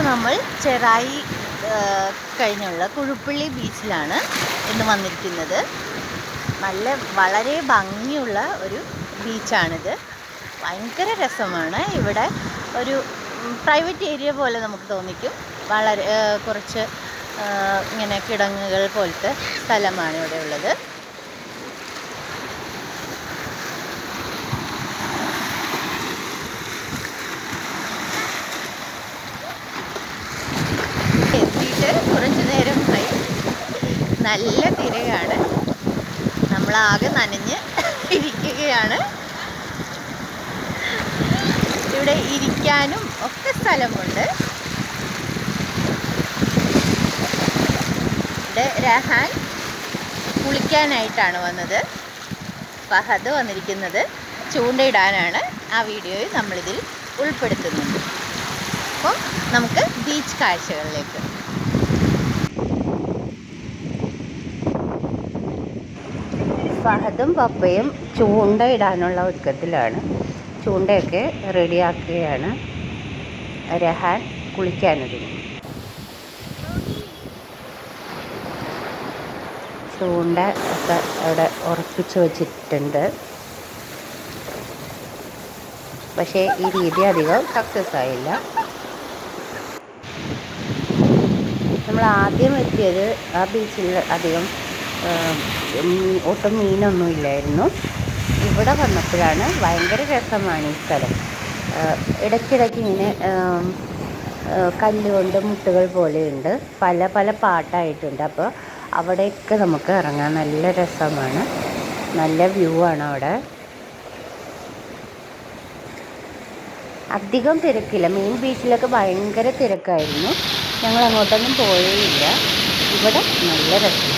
നമ്മൾ ചെറായി ആ, കഴിഞ്ഞുള്ള കുഴുപ്പള്ളി ബീച്ചിലാണ് ഇന്ന് വന്നിരിക്കുന്നത് നല്ല വളരെ ഭംഗിയുള്ള ഒരു ബീച്ചാണിത് ഭയങ്കര രസമാണ് ഇവിടെ ഒരു പ്രൈവറ്റ് ഏരിയ പോലെ നമുക്ക് തോന്നിക്കും വളരെ ആ, കുറച്ച് ആ, ഇങ്ങനെ കിടങ്ങുകൾ പോലത്തെ സ്ഥലമാണ് ഇവിടെ ഉള്ളത് എത്തിയിട്ട് കുറച്ച് നേരമായി നല്ല തിരയാണ് നമ്മളാകെ നനഞ്ഞ് ഇരിക്കുകയാണ് ഇവിടെ ഇരിക്കാനും ഒക്കെ സ്ഥലമുണ്ട് ഇവിടെ രഹാൻ കുളിക്കാനായിട്ടാണ് വന്നത് ഫഹദ് വന്നിരിക്കുന്നത് ചൂണ്ടയിടാനാണ് ആ വീഡിയോയിൽ നമ്മളിതിൽ ഉൾപ്പെടുത്തുന്നുണ്ട് അപ്പം നമുക്ക് ബീച്ച് കാഴ്ചകളിലേക്ക് ഫഹദും പപ്പയും ചൂണ്ടയിടാനുള്ള ഒരുക്കത്തിലാണ് ചൂണ്ടയൊക്കെ റെഡിയാക്കുകയാണ് രഹാൻ കുളിക്കാനൊരുങ്ങി ചൂണ്ട ഒക്കെ അവിടെ ഉറപ്പിച്ച് വച്ചിട്ടുണ്ട് പക്ഷേ ഈ രീതി അധികം സക്സസ് ആയില്ല നമ്മൾ ആദ്യം എത്തിയത് ആ ബീച്ചിൽ അധികം ആ, മീ- ഒട്ടും മീനൊന്നും ഇല്ലായിരുന്നു ഇവിടെ വന്നപ്പോഴാണ് ഭയങ്കര രസമാണ് ഈ സ്ഥലം ആ, ഇടയ്ക്കിടയ്ക്ക് ഇങ്ങനെ ആം, ആ, കല്ലുകൊണ്ട് മുട്ടുകൾ പോലെയുണ്ട് പല പല പാട്ടായിട്ടുണ്ട് അപ്പോൾ അവിടെയൊക്കെ നമുക്ക് ഇറങ്ങാൻ നല്ല രസമാണ് നല്ല വ്യൂ ആണ് അവിടെ അധികം തിരക്കില്ല മെയിൻ ബീച്ചിലൊക്കെ ഭയങ്കര തിരക്കായിരുന്നു ഞങ്ങൾ അങ്ങോട്ടൊന്നും പോയേയില്ല ഇവിടെ നല്ല രസമാണ്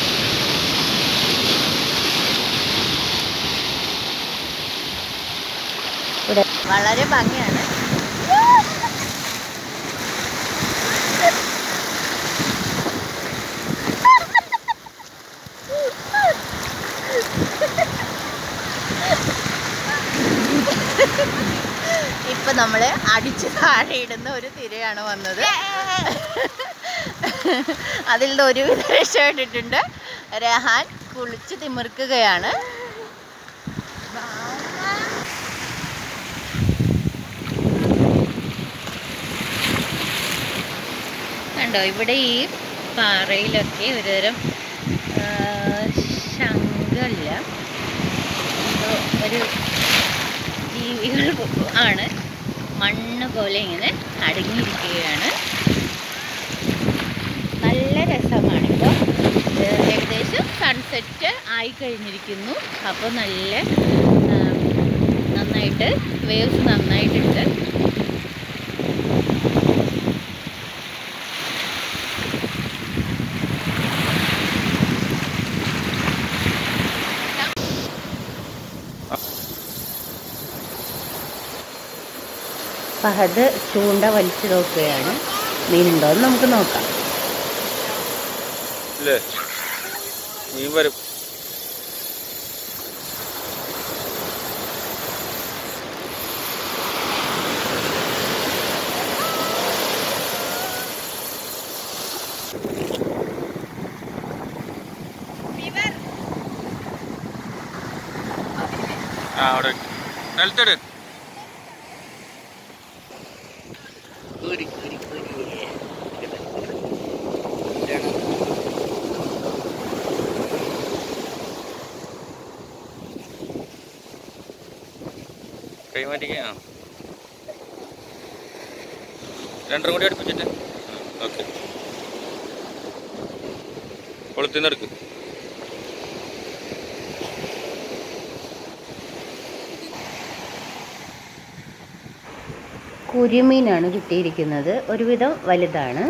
ഇവിടെ വളരെ ഭംഗിയാണ് ഇപ്പൊ നമ്മള് അടിച്ച് താഴെ ഇടുന്ന ഒരു തിരയാണ് വന്നത് അതിൽ നിന്ന് ഒരുവിധ രക്ഷപ്പെട്ടിട്ടുണ്ട് രഹാൻ കുളിച്ച് തിമിർക്കുകയാണ് കണ്ടോ ഇവിടെ ഈ പാറയിലൊക്കെ ഒരുതരം ആ, ശംഖല്ല എന്തോ ഒരു ജീവികൾ പോ- ആണ് മണ്ണ് പോലെ ഇങ്ങനെ അടങ്ങിയിരിക്കുകയാണ് നല്ല രസമാണ് ഇപ്പോൾ ഏകദേശം സൺസെറ്റ് ആയി കഴിഞ്ഞിരിക്കുന്നു അപ്പോൾ നല്ല ആ, നന്നായിട്ട് വേവ്സ് നന്നായിട്ടുണ്ട് ഫഹദ് ചൂണ്ട വലിച്ചു നോക്കുകയാണ് മീനുണ്ടോ എന്ന് നമുക്ക് നോക്കാം ഇല്ലേ മീൻ വരും ആ അവിടെ നിലത്തെട് കൈ മാറ്റിക്ക ആ രണ്ടും കൂടി അടുപ്പിച്ചിട്ട് ഓക്കെ കൊളുത്തിന്നെടുക്ക് കുരുമീനാണ് കിട്ടിയിരിക്കുന്നത് ഒരുവിധം വലുതാണ്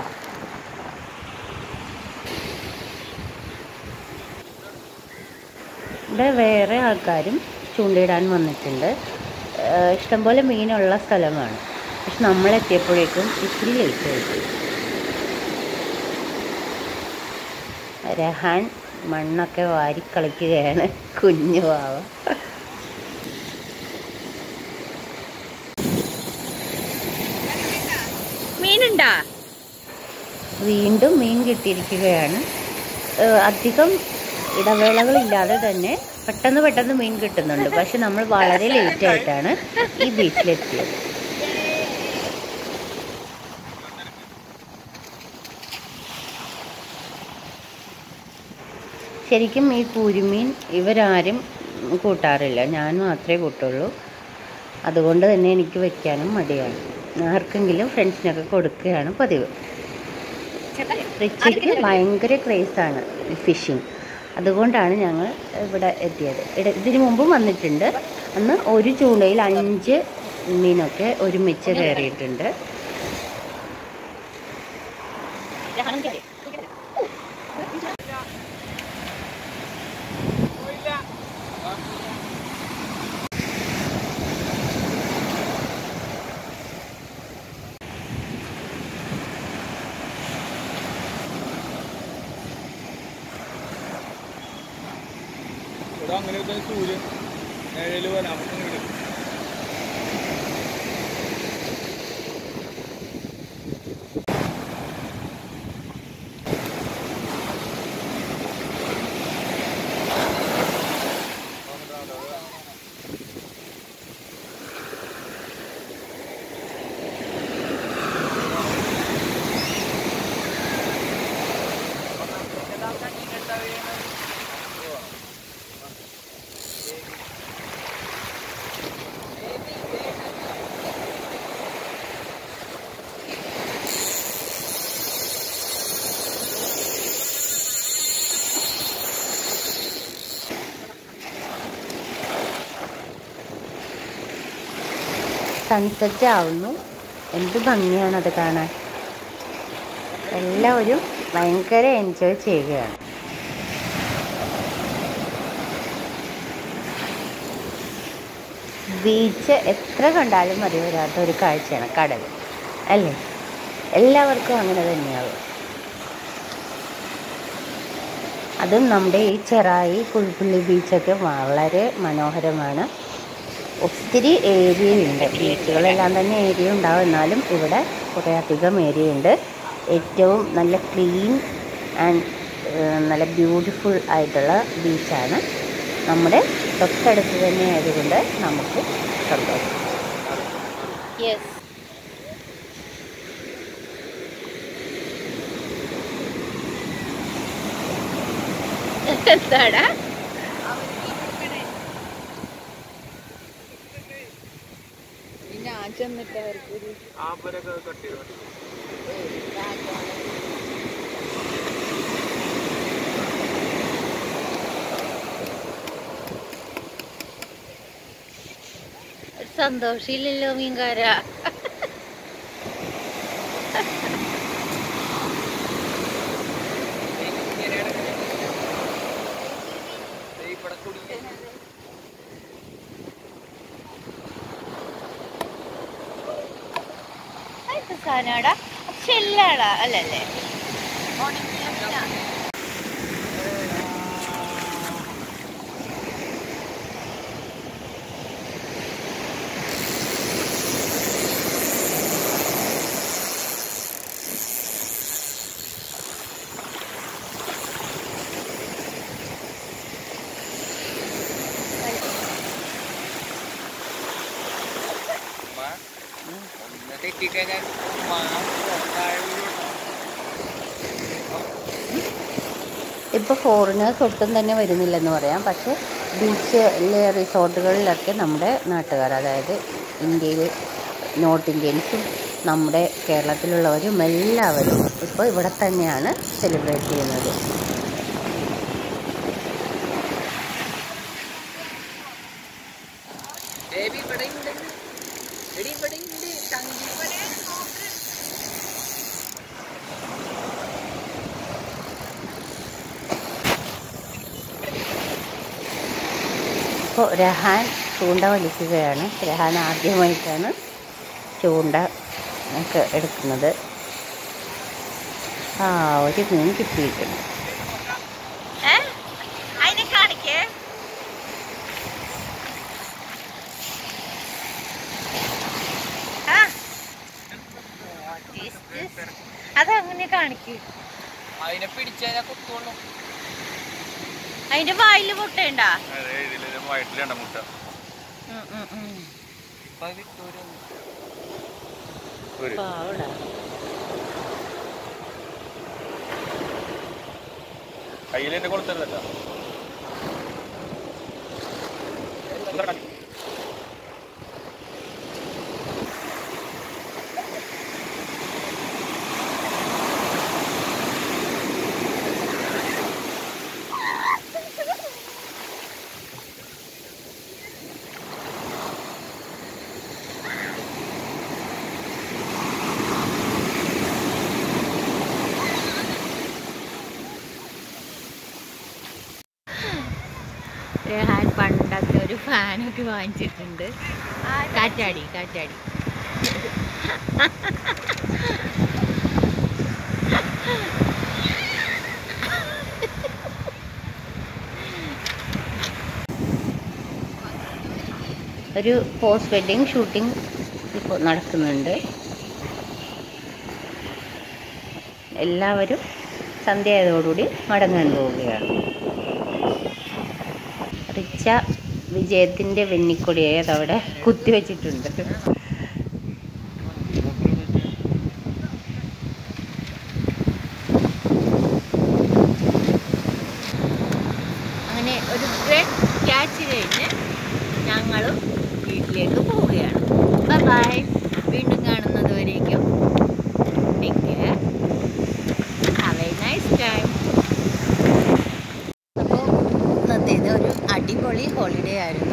ഇവിടെ വേറെ ആൾക്കാരും ചൂണ്ടയിടാൻ വന്നിട്ടുണ്ട് ഏഹ് ഇഷ്ടംപോലെ മീനുള്ള സ്ഥലമാണ് പക്ഷെ നമ്മളെത്തിയപ്പോഴേക്കും ഇത്തിരി ലേറ്റ് ആയി രഹാൻ മണ്ണൊക്കെ വാരിക്കളിക്കുകയാണ് കുഞ്ഞു വാവ മീനുണ്ടാ വീണ്ടും മീൻ കിട്ടിയിരിക്കുകയാണ് ഏഹ് അധികം ഇടവേളകളില്ലാതെ തന്നെ പെട്ടെന്ന് പെട്ടെന്ന് മീൻ കിട്ടുന്നുണ്ട് പക്ഷെ നമ്മൾ വളരെ ലേറ്റ് ആയിട്ടാണ് ഈ ബീച്ചിലെത്തിയത് ശരിക്കും ഈ പൂരിമീൻ ഇവരാരും കൂട്ടാറില്ല ഞാൻ മാത്രമേ കൂട്ടുള്ളൂ അതുകൊണ്ട് തന്നെ എനിക്ക് വെക്കാനും മടിയാണ് ആർക്കെങ്കിലും ഫ്രണ്ട്സിനൊക്കെ കൊടുക്കുകയാണ് പതിവ് റിച്ചയ്ക്ക് ഭയങ്കര ക്രേസാണ് ഫിഷിങ് അതുകൊണ്ടാണ് ഞങ്ങൾ ഇവിടെ എത്തിയത് ഇട- ഇതിനു മുമ്പും വന്നിട്ടുണ്ട് അന്ന് ഒരു ചൂണ്ടയിൽ അഞ്ച് മീനൊക്കെ ഒരുമിച്ച് കയറിയിട്ടുണ്ട് ഇവിടെ അങ്ങനെ സൂര്യൻ ഏഴ് പോലെ നമുക്ക് ഇങ്ങോട്ട് സൺസെറ്റ് ആവുന്നു എന്ത് ഭംഗിയാണ് അത് കാണാൻ എല്ലാവരും ഭയങ്കര എൻജോയ് ചെയ്യുകയാണ് ബീച്ച് എത്ര കണ്ടാലും മതി വരാത്ത ഒരു കാഴ്ചയാണ് കടൽ അല്ലേ എല്ലാവർക്കും അങ്ങനെ തന്നെയാവും അതും നമ്മുടെ ഈ ചെറായി പുൽപ്പള്ളി ബീച്ചൊക്കെ വളരെ മനോഹരമാണ് ഒത്തിരി ഏരിയയുണ്ട് ബീച്ചുകളെല്ലാം തന്നെ ഏരിയ ഉണ്ടാവും എന്നാലും ഇവിടെ കുറേ അധികം ഏരിയ ഉണ്ട് ഏറ്റവും നല്ല ക്ലീൻ ആൻഡ് നല്ല ബ്യൂട്ടിഫുൾ ആയിട്ടുള്ള ബീച്ചാണ് നമ്മുടെ തൊട്ടടുത്ത് തന്നെ ആയതുകൊണ്ട് നമുക്ക് സന്തോഷം യെസ് എന്താടാ ഞാൻ ചെന്നിട്ട് അവർക്കൊരു ആ പേരൊക്കെ കട്ട് ചെയ്തു സന്തോഷില്ലല്ലോ മീൻകാര സാധനടാ ഷെല്ലാടാ അല്ലല്ലേ ഒന്ന് തെറ്റിക്കഴിഞ്ഞാൽ ഇപ്പോൾ ഫോറിനേഴ്സ് ഒട്ടും തന്നെ വരുന്നില്ലെന്ന് പറയാം പക്ഷേ ബീച്ചിലെ റിസോർട്ടുകളിലൊക്കെ നമ്മുടെ നാട്ടുകാർ അതായത് ഇന്ത്യയിൽ നോർത്ത് ഇന്ത്യൻസും നമ്മുടെ കേരളത്തിലുള്ളവരും എല്ലാവരും ഇപ്പോൾ ഇവിടെ തന്നെയാണ് സെലിബ്രേറ്റ് ചെയ്യുന്നത് ബേബി ഇവിടെ ഉണ്ട് എടി ഇവിടെ ഉണ്ട് തങ്കി ഇപ്പോൾ രഹാൻ ചൂണ്ട വലിക്കുകയാണ് രഹാൻ ആദ്യമായിട്ടാണ് ചൂണ്ട ഒക്കെ എടുക്കുന്നത് ആ ഒരു മീൻ കിട്ടിയിട്ടുണ്ട് അതിനെ കാണിക്കേ ആ അതങ്ങനെ കാണിക്ക് അതിനെ പിടിച്ചാൽ കുത്തോളൂ അതിന്റെ വായില് മുട്ടയുണ്ടാ അതെ ഇതില് വയറ്റിലുണ്ട മുട്ട ഇപ്പൊ വിട്ടൂരും ഒരു പാവടാ കയ്യിൽ എന്റെ കൊടുത്തരുതല്ല രഹാൻ പണ്ടത്തെ ഒരു ഫാനൊക്കെ വാങ്ങിച്ചിട്ടുണ്ട് കാറ്റാടി കാറ്റാടി ഒരു പോസ്റ്റ് വെഡിങ് ഷൂട്ടിംഗ് ഇപ്പോൾ നടക്കുന്നുണ്ട് എല്ലാവരും സന്ധ്യ ആയതോടുകൂടി മടങ്ങാൻ പോവുകയാണ് റിച്ച വിജയത്തിൻ്റെ വെന്നിക്കൊടിയെ അതവിടെ കുത്തിവെച്ചിട്ടുണ്ട് അങ്ങനെ ഒരു ഗ്രേറ്റ് ക്യാച്ച് കഴിഞ്ഞ് ഞങ്ങളും വീട്ടിലേക്ക് പോവുകയാണ് ബൈ വീണ്ടും കാണുന്നത് വരേക്കും take care have a nice time അപ്പോൾ ഇന്നത്തേത് ഒരു അടിപൊളി ഹോളിഡേ ആയിരുന്നു